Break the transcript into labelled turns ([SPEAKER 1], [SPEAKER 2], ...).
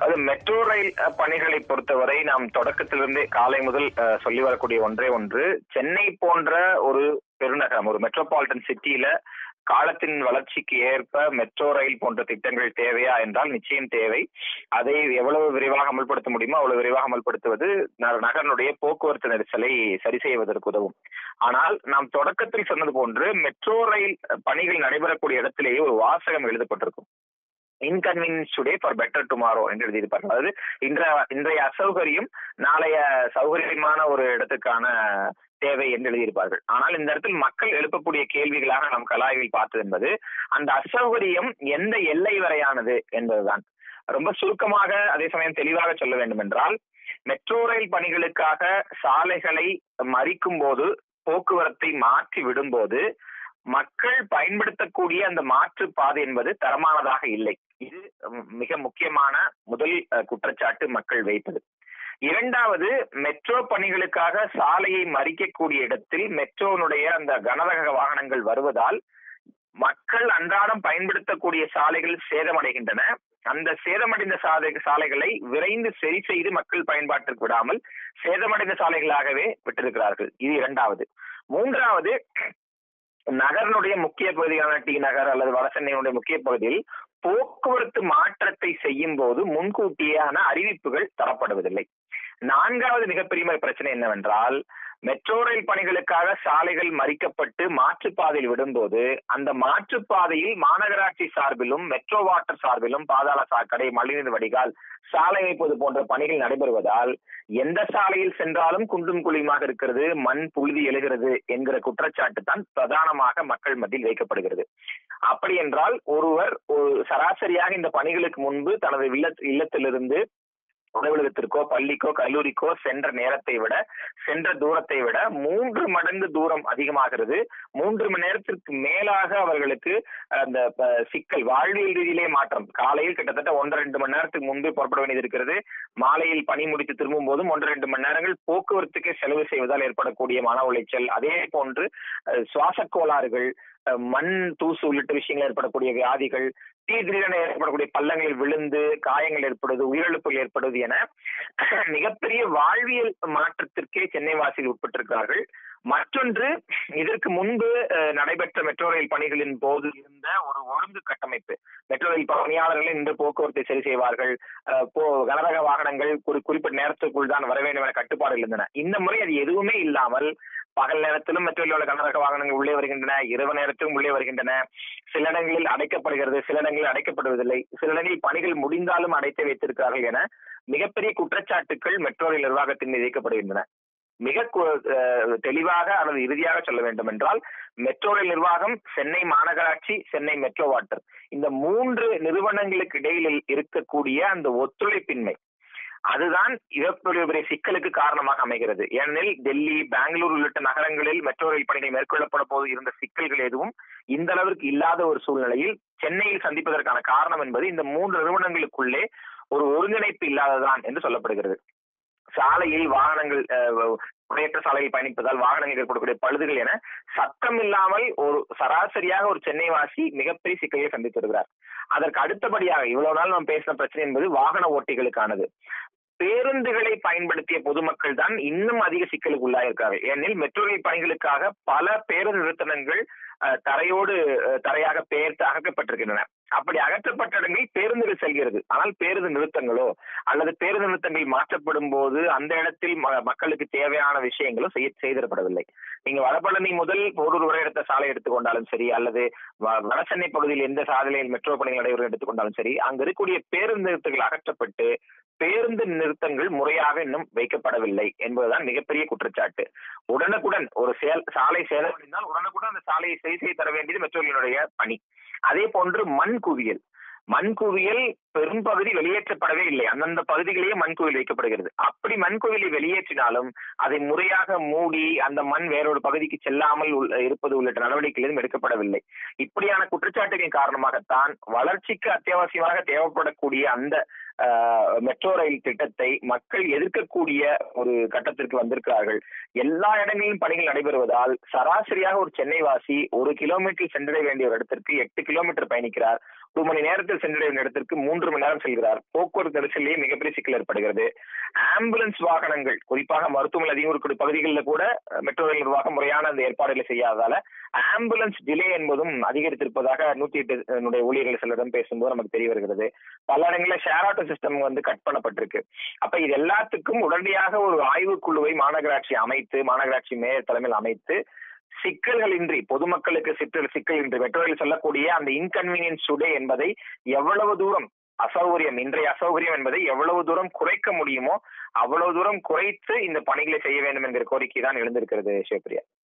[SPEAKER 1] அது metro rail அஹ், பணிகளை பொறுத்தவரை நாம் தொடக்கத்திலிருந்தே காலை முதல் அஹ், சொல்லி வரக்கூடிய ஒன்றே ஒன்று சென்னை போன்ற ஒரு பெருநகரம் ஒரு மெட்ரோபாலிட்டன் சிட்டியில காலத்தின் வளர்ச்சிக்கு ஏற்ப மெட்ரோ ரயில் போன்ற திட்டங்கள் தேவையா என்றால் நிச்சயம் தேவை அதை எவ்வளவு விரைவாக அமல்படுத்த முடியுமோ அவ்வளவு விரைவாக அமல்படுத்துவது ந- நகரனுடைய போக்குவரத்து நெரிசலை சரி செய்வதற்கு உதவும் ஆனால் நாம் தொடக்கத்தில் சொன்னது போன்று மெட்ரோ ரயில் பணிகள் நடைபெறக்கூடிய இடத்திலேயே ஒரு வாசகம் எழுதப்பட்டிருக்கும் inconvenience today for better tomorrow என்று எழுதியிருப்பார்கள் அதாவது இன்றைய இன்றைய அசௌகரியம் நாளைய சௌகரியமான ஒரு இடத்துக்கான தேவை என்று எழுதியிருப்பார்கள் ஆனால் இந்த இடத்தில் மக்கள் எழுப்பக்கூடிய கேள்விகளாக நாம் கலாய்வில் பார்த்தது என்பது அந்த அசௌகரியம் எந்த எல்லை வரையானது என்பதுதான் ரொம்ப சுருக்கமாக அதே சமயம் தெளிவாக சொல்ல வேண்டும் என்றால் மெட்ரோ ரயில் பணிகளுக்காக சாலைகளை மறிக்கும் போது போக்குவரத்தை மாற்றி விடும்போது மக்கள் பயன்படுத்தக்கூடிய அந்த மாற்று பாதை என்பது தரமானதாக இல்லை இது ம், மிக முக்கியமான முதல் அஹ், குற்றச்சாட்டு மக்கள் வைப்பது இரண்டாவது மெட்ரோ பணிகளுக்காக சாலையை மறிக்கக்கூடிய இடத்தில் மெட்ரோனுடைய அந்த கனரக வாகனங்கள் வருவதால் மக்கள் அன்றாடம் பயன்படுத்தக்கூடிய சாலைகள் சேதமடைகின்றன அந்த சேதமடைந்த சாலை சாலைகளை விரைந்து சரி செய்து மக்கள் பயன்பாட்டிற்கு விடாமல் சேதமடைந்த சாலைகளாகவே விட்டிருக்கிறார்கள் இது இரண்டாவது மூன்றாவது நகரனுடைய முக்கிய பகுதியான டி நகர் அல்லது வடசென்னையினுடைய முக்கிய பகுதியில் போக்குவரத்து மாற்றத்தை செய்யும் போது முன்கூட்டியான அறிவிப்புகள் தரப்படுவதில்லை நான்காவது மிகப்பெரிய பிரச்சனை என்னவென்றால் மெட்ரோ ரயில் பணிகளுக்காக சாலைகள் மறிக்கப்பட்டு மாற்றுப்பாதையில் விடும்போது அந்த மாற்றுப்பாதையில் மாநகராட்சி சார்பிலும் மெட்ரோ வாட்டர் சார்பிலும் பாதாள சாக்கடை மழைநீர் வடிகால் சாலை அமைப்பது போன்ற பணிகள் நடைபெறுவதால் எந்த சாலையில் சென்றாலும் குண்டும் குழியுமாக இருக்கிறது மண் புழுதி எழுகிறது என்கிற குற்றச்சாட்டு தான் பிரதானமாக மக்கள் மத்தியில் வைக்கப்படுகிறது அப்படி என்றால் ஒருவர் ஒரு சராசரியாக இந்த பணிகளுக்கு முன்பு தனது இல்ல இல்லத்திலிருந்து அலுவலகத்திற்கோ பள்ளிக்கோ கல்லூரிக்கோ சென்ற நேரத்தை விட சென்ற தூரத்தை விட மூன்று மடங்கு தூரம் அதிகமாகிறது மூன்று மணி நேரத்திற்கு மேலாக அவர்களுக்கு அந்த ப- சிக்கல் வாழ்வியல் ரீதியிலே மாற்றம் காலையில் கிட்டத்தட்ட ஒன்றரை ரெண்டு மணி நேரத்துக்கு முன்பே புறப்பட வேண்டியது இருக்கிறது மாலையில் பணி முடித்து திரும்பும் போதும் ஒன்று ரெண்டு மணி நேரங்கள் போக்குவரத்துக்கே செலவு செய்வதால் ஏற்படக்கூடிய மன உளைச்சல் அதே போன்று அஹ், சுவாசக் கோளாறுகள் அஹ், மண் தூசு உள்ளிட்ட விஷயங்கள் ஏற்படக்கூடிய வியாதிகள் தீ திடீரென ஏற்படக்கூடிய பள்ளங்களில் விழுந்து காயங்கள் ஏற்படுவது உயிரிழப்புகள் ஏற்படுவது என மிகப்பெரிய வாழ்வியல் மாற்றத்திற்கே சென்னை வாசியில் உட்பட்டிருக்கிறார்கள் மற்றொன்று இதற்கு முன்பு அஹ், நடைபெற்ற மெட்ரோ ரயில் பணிகளின் போது இருந்த ஒரு ஒழுங்கு கட்டமைப்பு மெட்ரோ ரயில் பணியாளர்கள் இன்று போக்குவரத்தை சரி செய்வார்கள் அஹ், போ கனரக வாகனங்கள் ஒரு குறிப்பிட்ட நேரத்துக்குள் தான் வர வேண்டும் என கட்டுப்பாடுகள் இருந்தன இந்த முறை அது எதுவுமே இல்லாமல் பகல் நேரத்திலும் மெட்ரோ ரயில் கனரக வாகனங்கள் உள்ளே வருகின்றன இரவு நேரத்திலும் உள்ளே வருகின்றன சில இடங்களில் அடைக்கப்படுகிறது சில இடங்களில் அடைக்கப்படுவதில்லை சில இடங்களில் பணிகள் முடிந்தாலும் அடைத்து வைத்திருக்கிறார்கள் என மிகப்பெரிய குற்றச்சாட்டுகள் மெட்ரோ ரயில் நிர்வாகத்தின் மீது வைக்கப்படுகின்றன மிக கு- அஹ் தெளிவாக அல்லது இறுதியாக சொல்ல வேண்டும் என்றால் மெட்ரோ ரயில் நிர்வாகம் சென்னை மாநகராட்சி சென்னை மெட்ரோ வாட்டர் இந்த மூன்று நிறுவனங்களுக்கு இடையில் இருக்கக்கூடிய அந்த ஒத்துழைப்பின்மை அதுதான் இவ்வளவு பெரிய சிக்கலுக்கு காரணமாக அமைகிறது ஏனெனில் டெல்லி பெங்களூர் உள்ளிட்ட நகரங்களில் மெட்ரோ ரயில் பணிகள் மேற்கொள்ளப்பட போது இருந்த சிக்கல்கள் எதுவும் இந்த அளவிற்கு இல்லாத ஒரு சூழ்நிலையில் சென்னையில் சந்திப்பதற்கான காரணம் என்பது இந்த மூன்று நிறுவனங்களுக்குள்ளே ஒரு ஒருங்கிணைப்பு இல்லாததான் என்று சொல்லப்படுகிறது சாலையில் வாகனங்கள் அஹ், குறையற்ற சாலையில் பயணிப்பதால் வாகனங்கள் ஏற்படக்கூடிய பழுதுகள் என சத்தம் இல்லாமல் ஒரு சராசரியாக ஒரு சென்னை வாசி மிகப்பெரிய சிக்கலை சந்தித்து வருகிறார் அதற்கு அடுத்தபடியாக இவ்வளவு நாள் நாம் பேசின பிரச்சனை என்பது வாகன ஓட்டிகளுக்கானது பேருந்துகளை பயன்படுத்திய பொதுமக்கள் தான் இன்னும் அதிக சிக்கலுக்கு உள்ளாயிருக்கார்கள் ஏனெனில் மெட்ரோ ரயில் பணிகளுக்காக பல பேருந்து நிறுத்தனங்கள் அஹ், தரையோடு அஹ், தரையாக பெயர்த்து அகற்றப்பட்டிருக்கின்றன அப்படி அகற்றப்பட்ட இடங்களில் பேருந்துகள் செல்கிறது ஆனால் பேருந்து நிறுத்தங்களோ அல்லது பேருந்து நிறுத்தங்கள் மாற்றப்படும் போது அந்த இடத்தில் ம- மக்களுக்கு தேவையான விஷயங்களும் செய்ய செய்திடப்படவில்லை நீங்க வடபழனி முதல் போரூர் வரை எடுத்த சாலை எடுத்துக்கொண்டாலும் சரி அல்லது வ- வடசென்னை பகுதியில் எந்த சாலையில் மெட்ரோ பணிகள் நடைபெறும் எடுத்துக்கொண்டாலும் சரி அங்கு இருக்கக்கூடிய பேருந்து நிறுத்தங்கள் அகற்றப்பட்டு பேருந்து நிறுத்தங்கள் முறையாக இன்னும் வைக்கப்படவில்லை என்பதுதான் மிகப்பெரிய குற்றச்சாட்டு உடனுக்குடன் ஒரு செயல் சாலை சேதமடைந்தால் உடனுக்குடன் அந்த சாலையை சரி செய்து தர வேண்டியது மெட்ரோலினுடைய பணி அதே போன்று மண் குவியல் மண் குவியல் பெரும்பகுதி வெளியேற்றப்படவே இல்லை அந்தந்த பகுதிகளிலேயே மண் குவியல் வைக்கப்படுகிறது அப்படி மண் குவியலை வெளியேற்றினாலும் அதை முறையாக மூடி அந்த மண் வேறொரு பகுதிக்கு செல்லாமல் உள்ள- இருப்பது உள்ளிட்ட நடவடிக்கைகள் எதுவும் எடுக்கப்படவில்லை இப்படியான குற்றச்சாட்டுகளின் காரணமாகத்தான் வளர்ச்சிக்கு அத்தியாவசியமாக தேவைப்படக்கூடிய அந்த ஆஹ், மெட்ரோ ரயில் திட்டத்தை மக்கள் எதிர்க்கக்கூடிய ஒரு கட்டத்திற்கு வந்திருக்கிறார்கள் எல்லா இடங்களிலும் பணிகள் நடைபெறுவதால் சராசரியாக ஒரு சென்னை வாசி ஒரு கிலோமீட்டர் சென்றடைய வேண்டிய ஒரு இடத்திற்கு எட்டு கிலோமீட்டர் பயணிக்கிறார் ஒரு மணி நேரத்தில் சென்றடைய வேண்டிய இடத்திற்கு மூன்று மூன்று மணி நேரம் செல்கிறார் போக்குவரத்து நெரிசலிலேயே மிகப்பெரிய சிக்கல் ஏற்படுகிறது ஆம்புலன்ஸ் வாகனங்கள் குறிப்பாக மருத்துவமனை அதிகம் இருக்கக்கூடிய பகுதிகளில் கூட மெட்ரோ ரயில் நிர்வாகம் முறையான அந்த ஏற்பாடுகளை செய்யாததால ஆம்புலன்ஸ் டிலே என்பதும் அதிகரித்திருப்பதாக நூத்தி எட்டு ஊழியர்கள் சிலரிடம் பேசும்போது நமக்கு தெரிய வருகிறது பல இடங்களில் ஷேர் ஆட்டோ சிஸ்டம் வந்து கட் பண்ணப்பட்டிருக்கு அப்ப இது எல்லாத்துக்கும் உடனடியாக ஒரு ஆய்வுக்குழுவை மாநகராட்சி அமைத்து மாநகராட்சி மேயர் தலைமையில் அமைத்து சிக்கல்களின்றி பொதுமக்களுக்கு சிக்கல் சிக்கலின்றி மெட்ரோவில் சொல்லக்கூடிய அந்த இன்கன்வீனியன்ஸ் டுடே என்பதை எவ்வளவு தூரம் அசௌகரியம் இன்றைய அசௌகரியம் என்பதை எவ்வளவு தூரம் குறைக்க முடியுமோ அவ்வளவு தூரம் குறைத்து இந்த பணிகளை செய்ய வேண்டும் என்கிற கோரிக்கை தான் எழுந்திருக்கிறது சிவபிரியா